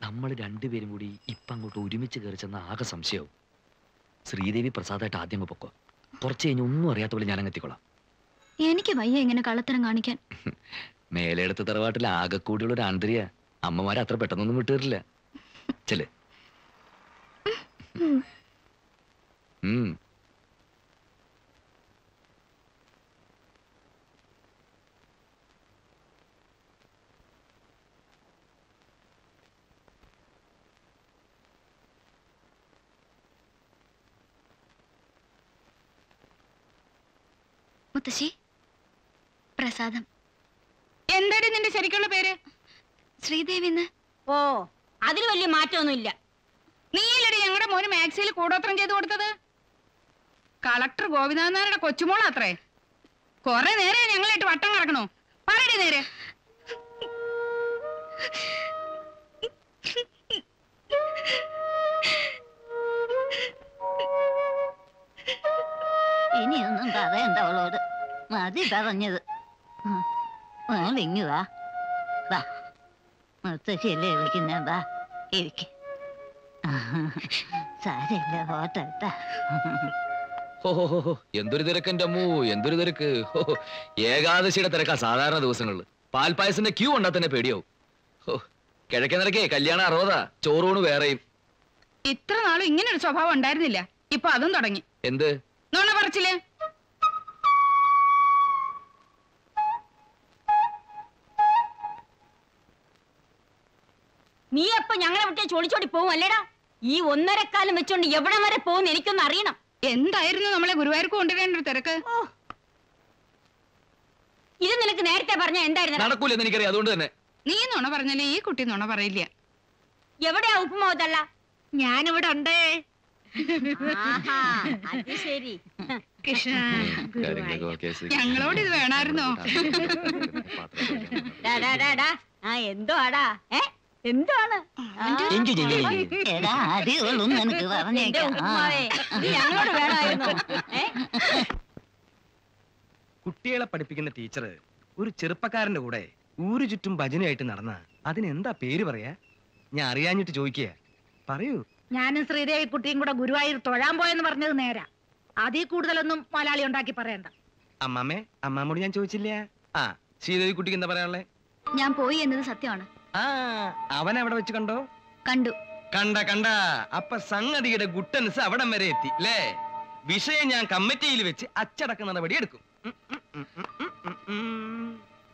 നമ്മൾ രണ്ടുപേരും കൂടി ഇപ്പം അങ്ങോട്ട് ഒരുമിച്ച് കയറി ചെന്ന ആകെ സംശയവും ശ്രീദേവി പ്രസാദായിട്ട് ആദ്യം അങ്ങ് പൊക്കോ കുറച്ച് കഴിഞ്ഞ് ഒന്നും അറിയാത്ത പോലെ ഞാൻ അങ്ങ് എത്തിക്കൊള്ളാം എനിക്ക് വയ്യ ഇങ്ങനെ കള്ളത്തരം കാണിക്കാൻ മേലെടുത്ത തറവാട്ടിൽ ആകെ കൂടിയുള്ള ഒരു ആന്തരിയ അമ്മമാരെ അത്ര പെട്ടെന്നൊന്നും വിട്ടുതരില്ല ചെല് ഉം മുത്തശ്ശി പ്രസാദം എന്താടി നിന്റെ ശരിക്കുള്ള പേര് ശ്രീദേവി എന്ന് ഓ അതിൽ വലിയ മാറ്റമൊന്നുമില്ല നീയല്ലടി ഞങ്ങളുടെ മോന് മാക്സിയിൽ കൂടോത്രം ചെയ്തു കൊടുത്തത് കളക്ടർ ഗോപിനാഥ് നായരുടെ കൊച്ചുമോളാത്രേ കൊറേ നേരെ ഞങ്ങളിട്ട് വട്ടം കറക്കണോ പറയടി നേരെ ഇനിയൊന്നും പറയണ്ട അവളോട് മതി പറഞ്ഞത് ഇങ്ങു വാ വാ മുത്തശ്ശിയല്ലേ വിളിക്കുന്ന വാ ഇരിക്ക സാരമില്ല ഹോട്ടട്ടാ ഹോ, ഹോ, ഹോ, ഹോ. എന്തൊരു തിരക്ക് എന്റെ അമ്മൂ എന്തൊരു തിരക്ക് ഹോ, ഹോ. ഏകാദശിയുടെ തിരക്കാ സാധാരണ ദിവസങ്ങളിൽ പാൽപ്പായസിന്റെ ക്യൂ ഉണ്ടാ തന്നെ പേടിയാവും ഹോ, കിഴക്കേ നിരക്കേ കല്യാണം അറുപതാ ചോറൂണ് വേറെയും ഇത്ര നാളും ഇങ്ങനെ ഒരു സ്വഭാവം ഉണ്ടായിരുന്നില്ല ഇപ്പൊ അതും തുടങ്ങി എന്ത് നോണ പറച്ചില്ലേ നീ അപ്പൊ ഞങ്ങളെ വിട്ടേ ചോടിച്ചോടി പോവും അല്ലേടാ ഈ ഒന്നരക്കാലം വെച്ചോണ്ട് എവിടെ വരെ പോകും എനിക്കൊന്ന് അറിയണം എന്തായിരുന്നു നമ്മളെ ഗുരുവായൂർക്ക് കൊണ്ടുവരേണ്ട ഒരു തിരക്ക് ഇത് നിനക്ക് നേരത്തെ പറഞ്ഞ എന്തായിരുന്നു നടക്കൂലെന്ന് എനിക്കറിയാം അതുകൊണ്ട് തന്നെ നീ നുണ പറഞ്ഞാലേ ഈ കുട്ടി നുണ പറയില്ല എവിടെയാ ഉപ്പുമാവത്തല്ല ഞാനിവിടെ ഉണ്ട് ആഹാ, അത് ശരി കൃഷ്ണ കാര്യങ്ങളൊക്കെ ഓക്കേ, ശരി. ഞങ്ങളോട് ഇത് വേണമായിരുന്നോ ഡാ, ഡാ, ഡാ, ഡാ. ആ എന്തോ ആടാ ഏ എന്താണ് ആ. എങ്കി, എങ്കി, എങ്കി. എടാ അടികൊള്ളും നിനക്ക് പറഞ്ഞേക്കാം ഞങ്ങളോട് വേണമായിരുന്നു ഏ കുട്ടികളെ പഠിപ്പിക്കുന്ന ടീച്ചർ ഒരു ചെറുപ്പക്കാരന്റെ കൂടെ ഊരു ചുറ്റും ഭജനയായിട്ട് നടന്ന അതിനെന്താ പേര് പറയാ ഞാൻ അറിയാഞ്ഞിട്ട് ചോദിക്കുക പറയൂ ഞാനും ശ്രീദേവി കുട്ടിയും കൂടെ ഗുരുവായൂർ തൊഴാൻ പോയെന്ന് പറഞ്ഞത് നേരാ അതിൽ കൂടുതലൊന്നും മലയാളി ഉണ്ടാക്കി പറയണ്ട അമ്മാമ്മേ അമ്മാമ്മോട് ഞാൻ ചോദിച്ചില്ല ആ ശ്രീദേവി കുട്ടിക്ക് എന്താ പറയാനുള്ളേ ഞാൻ പോയി എന്നത് സത്യമാണ് ആ അവൻ അവിടെ വെച്ച് കണ്ടോ കണ്ടു കണ്ട കണ്ട അപ്പൊ സംഗതിയുടെ ഗുട്ടൻസ് അവിടം വരെ എത്തി അല്ലേ വിഷയം ഞാൻ കമ്മിറ്റിയിൽ വെച്ച് അച്ചടക്ക നടപടി എടുക്കും ഉം, ഉം, ഉം, ഉം, ഉം, ഉം, ഉം.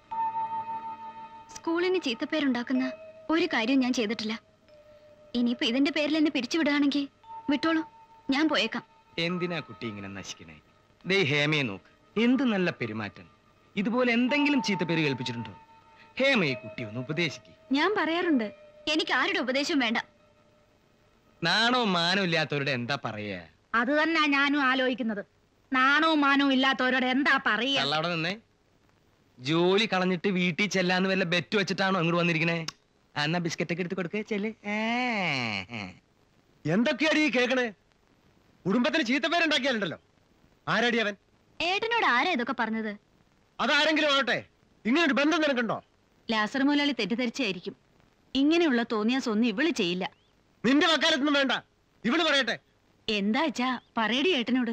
സ്കൂളിന് ചീത്തപ്പേരുണ്ടാക്കുന്ന ഒരു കാര്യം ഞാൻ ചെയ്തിട്ടില്ല ഇനിയിപ്പോ ഇതിന്റെ പേരിൽ എന്നെ പിരിച്ചുവിടുകയാണെങ്കിൽ വിട്ടോളൂ ഞാൻ പോയേക്കാം എന്തിനാ കുട്ടി ഇങ്ങനെ നശിക്കണേ ദേ ഹേമയെ നോക്ക് എന്ത് നല്ല പെരുമാറ്റം ഇതുപോലെ എന്തെങ്കിലും ചീത്ത പേര് കേൾപ്പിച്ചിട്ടുണ്ടോ ഹേമ ഈ കുട്ടി ഒന്ന് ഉപദേശിക്ക് ഞാൻ പറയാറുണ്ട് എനിക്ക് ആരുടെ ഉപദേശവും വേണ്ട നാണോ മാനോ ഇല്ലാത്തവരുടെ എന്താ പറയാ അത് തന്നെ ഞാനും ആലോചിക്കുന്നത് നാണവും മാനവും ഇല്ലാത്തവരോട് എന്താ പറയുക കള്ള അവിടെ നിന്നേ ജോലി കളഞ്ഞിട്ട് വീട്ടിൽ ചെല്ലാന്ന് വല്ല ബെറ്റ് വെച്ചിട്ടാണോ ഇങ്ങോട്ട് വന്നിരിക്കണേ ആ, എന്നാ ബിസ്ക്കറ്റ് ഒക്കെ എടുത്ത് കൊടുക്കേ ചെല് എന്തൊക്കെയാടി ഈ കേക്കണേ കുടുംബത്തിന് ചീത്തപ്പേരുണ്ടാക്കിയാലുണ്ടല്ലോ ആരാടി അവൻ ഏട്ടനോട് ആരാ ഇതൊക്കെ പറഞ്ഞത് അതാരെങ്കിലും ആവട്ടെ ഇങ്ങനൊരു ബന്ധം നിനക്കുണ്ടോ ലാസർ മുതലാളി തെറ്റിദ്ധരിച്ചായിരിക്കും ഇങ്ങനെയുള്ള തോന്നിയാസൊന്നും ഇവള് ചെയ്യില്ല നിന്റെ വക്കാലത്തൊന്നും വേണ്ട ഇവള് പറയട്ടെ എന്താ വെച്ചാ പറയടി ഏട്ടനോട്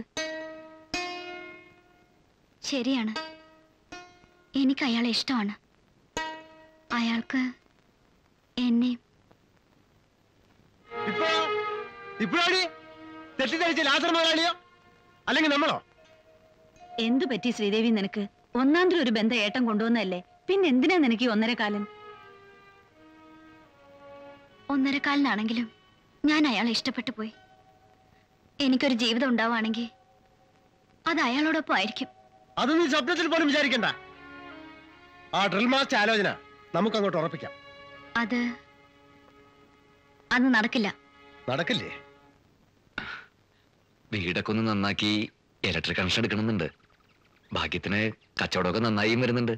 ശരിയാണ് എനിക്ക് അയാളെ ഇഷ്ടമാണ് അയാൾക്ക് എന്നെ ഇപ്പൊ ഇപ്പോഴാടി തെറ്റിദ്ധരിച്ച ലാസർ മുതലാളിയോ അല്ലെങ്കിൽ നമ്മളോ എന്തു പറ്റി ശ്രീദേവി നിനക്ക് ഒന്നാന്തരം ഒരു ബന്ധം ഏട്ടൻ കൊണ്ടുവന്നതല്ലേ പിന്നെ എന്തിനാ നിനക്ക് ഈ ഒന്നര കാലം ഒന്നരക്കാലിനാണെങ്കിലും ഞാൻ അയാളെ ഇഷ്ടപ്പെട്ടു പോയി എനിക്കൊരു ജീവിതം ഉണ്ടാവുകയാണെങ്കിൽ അത് അയാളോടൊപ്പം ആയിരിക്കും അത് നീ സ്വപ്നത്തിൽ പോലും വിചാരിക്കണ്ട ആ ഡ്രിൽ മാസ്റ്റർ ആലോചന നമുക്ക് അങ്ങോട്ട് ഉറപ്പിക്കാം അത് അത് നടക്കില്ല നടക്കില്ലേ വീടൊക്കെ ഒന്ന് നന്നാക്കി ഇലക്ട്രിക് കണക്ഷൻ എടുക്കണമെന്നുണ്ട് ഭാഗ്യത്തിന് കച്ചവടമൊക്കെ നന്നായും വരുന്നുണ്ട്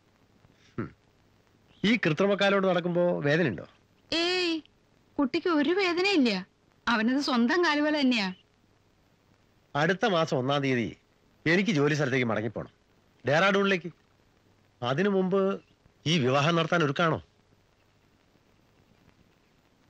ഈ കൃത്രിമക്കാലോട് നടക്കുമ്പോ വേദനയുണ്ടോ ഏയ് കുട്ടിക്ക് ഒരു വേദനയില്ല അവനത് സ്വന്തം കാലുപോലെ തന്നെയാ അടുത്ത മാസം ഒന്നാം തീയതി എനിക്ക് ജോലി സ്ഥലത്തേക്ക് മടങ്ങിപ്പോണം ഡേറാഡൂണിലേക്ക് അതിനു മുമ്പ് ഈ വിവാഹം നടത്താൻ ഒരുക്കാണോ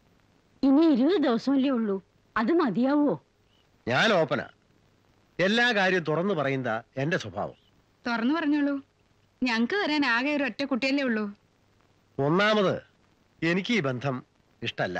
ഇനി ഇരുപത് ദിവസമല്ലേ ഉള്ളൂ അത് മതിയാവോ ഞാൻ ഓപ്പനാ എല്ലാ കാര്യവും തുറന്നു പറയുന്നതാ എന്റെ സ്വഭാവം തുറന്നു പറഞ്ഞോളൂ ഞങ്ങക്ക് തരാൻ ആകെ ഒരു ഒറ്റ കുട്ടിയല്ലേ ഉള്ളൂ ഒന്നാമത് എനിക്ക് ഈ ബന്ധം ഇഷ്ടല്ല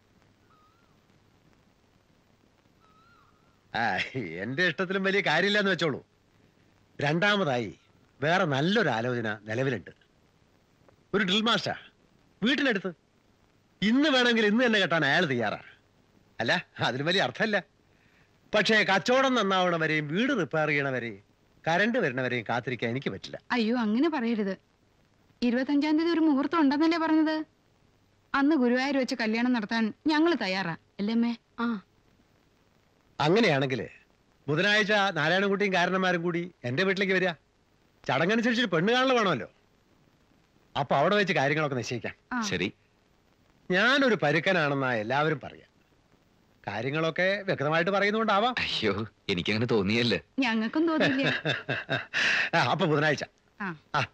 ആ എന്റെ ഇഷ്ടത്തിലും വലിയ കാര്യമില്ലെന്ന് വെച്ചോളൂ രണ്ടാമതായി വേറെ നല്ലൊരു ആലോചന നിലവിലുണ്ട് ഒരു ഡ്രിൽ മാസ്റ്റർ വീട്ടിനടുത്ത് ഇന്ന് വേണമെങ്കിൽ ഇന്ന് തന്നെ കെട്ടാൻ അയാൾ തയ്യാറാ അല്ല അതിന് വലിയ അർത്ഥമല്ല പക്ഷേ കച്ചവടം നന്നാവണവരെയും വീട് റിപ്പയർ ചെയ്യണവരെയും കരണ്ട് വരുന്നവരെയും കാത്തിരിക്കാൻ എനിക്ക് പറ്റില്ല അയ്യോ അങ്ങനെ പറയരുത് ഇരുപത്തഞ്ചാം തീയതി ഒരു മുഹൂർത്തം ഉണ്ടെന്നല്ലേ പറഞ്ഞത് അന്ന് ഗുരുവായൂർ വെച്ച് കല്യാണം നടത്താൻ ഞങ്ങൾ തയ്യാറാ അല്ലേ അമ്മേ ആ അങ്ങനെയാണെങ്കിൽ ബുധനാഴ്ച നാരായണൻകുട്ടിയും കാരണന്മാരും കൂടി എന്റെ വീട്ടിലേക്ക് വരിക ചടങ്ങനുസരിച്ച് ഒരു പെണ്ണ് കാണൽ വേണമല്ലോ അപ്പൊ അവിടെ വെച്ച് കാര്യങ്ങളൊക്കെ നിശ്ചയിക്കാം ആ ശരി ഞാനൊരു പരുക്കനാണെന്നാ എല്ലാവരും പറയാ കാര്യങ്ങളൊക്കെ വ്യക്തമായിട്ട് പറയുന്നതുകൊണ്ടാവാം അയ്യോ എനിക്കങ്ങനെ തോന്നിയല്ലേ ഞങ്ങൾക്കും തോന്നില്ലേ ആ, അപ്പൊ ബുധനാഴ്ച ആ ആ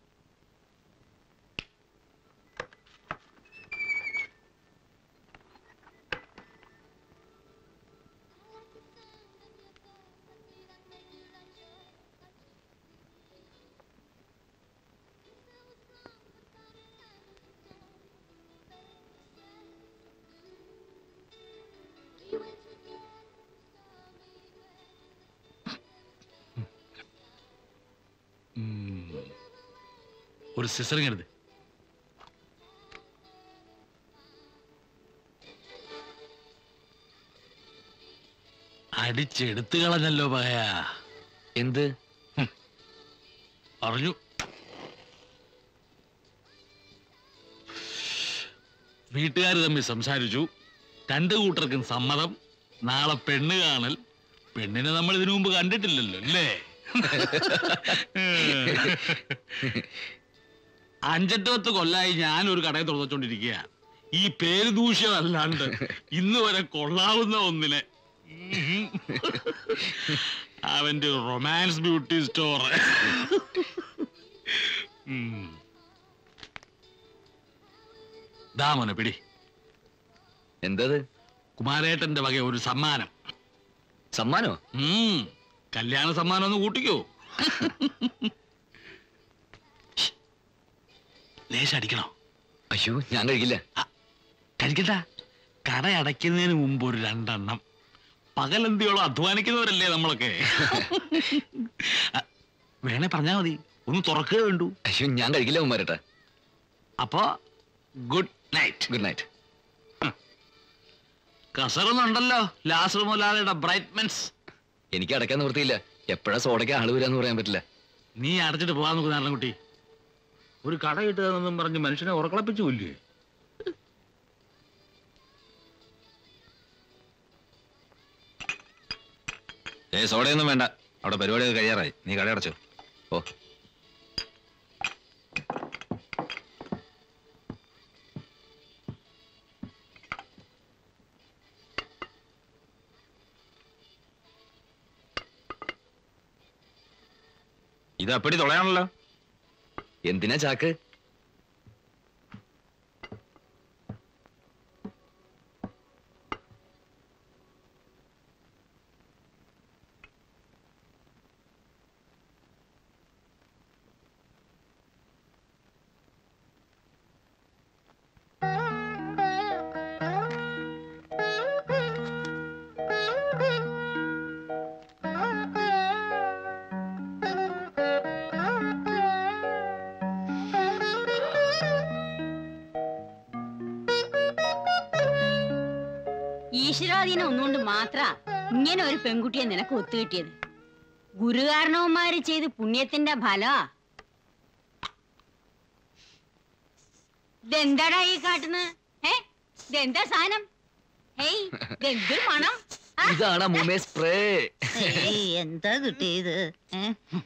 ഒരു സിസറിങ് എടുത്ത് അടിച്ചെടുത്തു കളഞ്ഞല്ലോ പകയാ എന്ത് പറഞ്ഞു വീട്ടുകാർ തമ്മിൽ സംസാരിച്ചു രണ്ടു കൂട്ടർക്കും സമ്മതം നാളെ പെണ്ണ് കാണൽ പെണ്ണിനെ നമ്മൾ ഇതിനു മുമ്പ് കണ്ടിട്ടില്ലല്ലോ അല്ലേ അഞ്ചെട്ട് പത്ത് കൊല്ലായി ഞാൻ ഒരു കടയിൽ തുറന്നുവച്ചോണ്ടിരിക്കുക ഈ പേര് ദൂഷ്യമല്ലാണ്ട് ഇന്ന് വരെ കൊള്ളാവുന്ന ഒന്നിനെ ഉം. അവന്റെ റൊമാൻസ് ബ്യൂട്ടി സ്റ്റോർ ദാമോനെ പിടി എന്തത് കുമാരേട്ടന്റെ വക ഒരു സമ്മാനം സമ്മാനോ ഉം. കല്യാണ സമ്മാനം ഒന്ന് കൂട്ടിക്കോ ലേശം അടിക്കണോ അയ്യോ ഞാൻ കഴിക്കില്ല കഴിക്കണ്ട കട അടയ്ക്കുന്നതിന് മുമ്പ് ഒരു രണ്ടെണ്ണം പകലന്തിയോളം അധ്വാനിക്കുന്നവരല്ലേ നമ്മളൊക്കെ അ, വേണേ പറഞ്ഞാ മതി ഒന്ന് തുറക്കുക വേണ്ടു അയ്യോ ഞാൻ കഴിക്കില്ല ഉമ്മാരട്ടാ അപ്പോ ഗുഡ് നൈറ്റ് ഗുഡ് നൈറ്റ് കസറൊന്നുണ്ടല്ലോ ലാസർ മുലാലയുടെ ബ്രൈറ്റ്മെന്റ്സ് എനിക്ക് അടയ്ക്കാൻ നിവൃത്തിയില്ല എപ്പോഴാ സോഡയ്ക്ക് ആള് വരാന്ന് പറയാൻ പറ്റില്ല നീ അടച്ചിട്ട് പോകാൻ നോക്ക് നാരായണൻകുട്ടി ഒരു കട കിട്ടുകയെന്നും പറഞ്ഞ് മനുഷ്യനെ ഉറക്കളപ്പിച്ചു കൊല്ലേ ഏ സോഡയൊന്നും വേണ്ട അവിടെ പരിപാടിയൊക്കെ കഴിയാറായി നീ കട അടച്ചോ ഓ ഇത് അപ്പടി തുളയാണല്ലോ എന്തിനാ ചാക്ക് ഈശ്വരാധീനം ഒന്നുകൊണ്ട് മാത്ര ഇങ്ങനെ ഒരു പെൺകുട്ടിയെ നിനക്ക് ഒത്തുകിട്ടിയത് ഗുരുകാരണവന്മാര് ചെയ്ത് പുണ്യത്തിന്റെ ഫലാ ഇതെന്താടാ ഈ കാട്ടുന്നത് ഏ ഇതെന്താ സാധനം ഏയ് ഇതെന്തൊരു മണം ആ, ഇതാണ് മുമേ സ്പ്രേ ഏയ് എന്താ കിട്ടിയത് ഏ?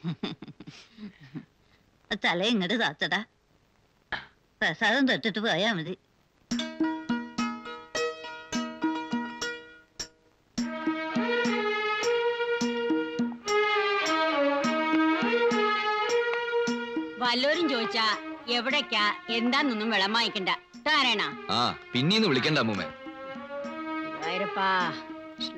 തല ഇങ്ങോട്ട് താത്തടാ പ്രസാദം തൊട്ടിട്ട് പോയാ മതി വല്ലോരും ചോദിച്ചാ എവിടേക്കാ എന്താന്നൊന്നും വിളമായിക്കണ്ട താരണ ആ പിന്നീന്ന് വിളിക്കണ്ട അമ്മൂമ്മേ ഗുരുവായൂരപ്പാ കൃഷ്ണ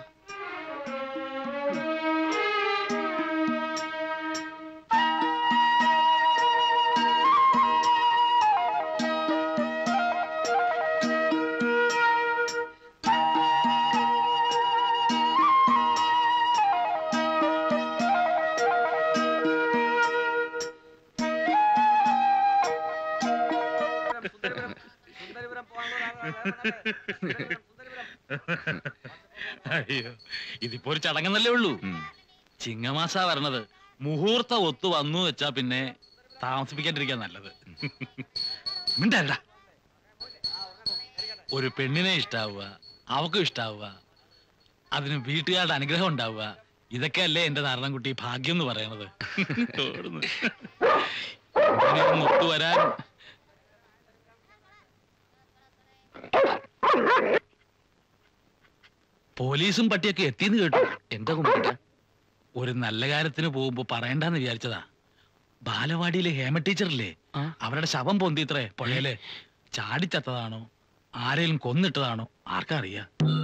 അയ്യോ ഇതിപ്പോ ഒരു ചടങ്ങെന്നല്ലേ ഉള്ളൂ ഉം. ചിങ്ങമാസാ വരണത് മുഹൂർത്തം ഒത്തു വന്നു വെച്ചാ പിന്നെ താമസിപ്പിക്കാണ്ടിരിക്കാൻ നല്ലത് മിണ്ടല്ല ഒരു പെണ്ണിനെ ഇഷ്ടാവുക അവക്കും ഇഷ്ടാവുക അതിന് വീട്ടുകാരുടെ അനുഗ്രഹം ഉണ്ടാവുക ഇതൊക്കെ അല്ലേ എന്റെ നാരായണൻകുട്ടി ഭാഗ്യം എന്ന് പറയണത് ഓടുന്നു. ഇങ്ങനെയൊന്ന് ഒത്തുവരാൻ പോലീസും പട്ടിയൊക്കെ എത്തിയെന്ന് കേട്ടു എന്താ കുമ്പിട്ട ഒരു നല്ല കാര്യത്തിന് പോകുമ്പോ പറയണ്ടെന്ന് വിചാരിച്ചതാ ബാലവാടിയിലെ ഹേമ ടീച്ചറില്ലേ ആ. അവരുടെ ശവം പൊന്തിത്രേ പുഴയില് ചാടിച്ചത്തതാണോ ആരെങ്കിലും കൊന്നിട്ടതാണോ ആർക്കറിയാ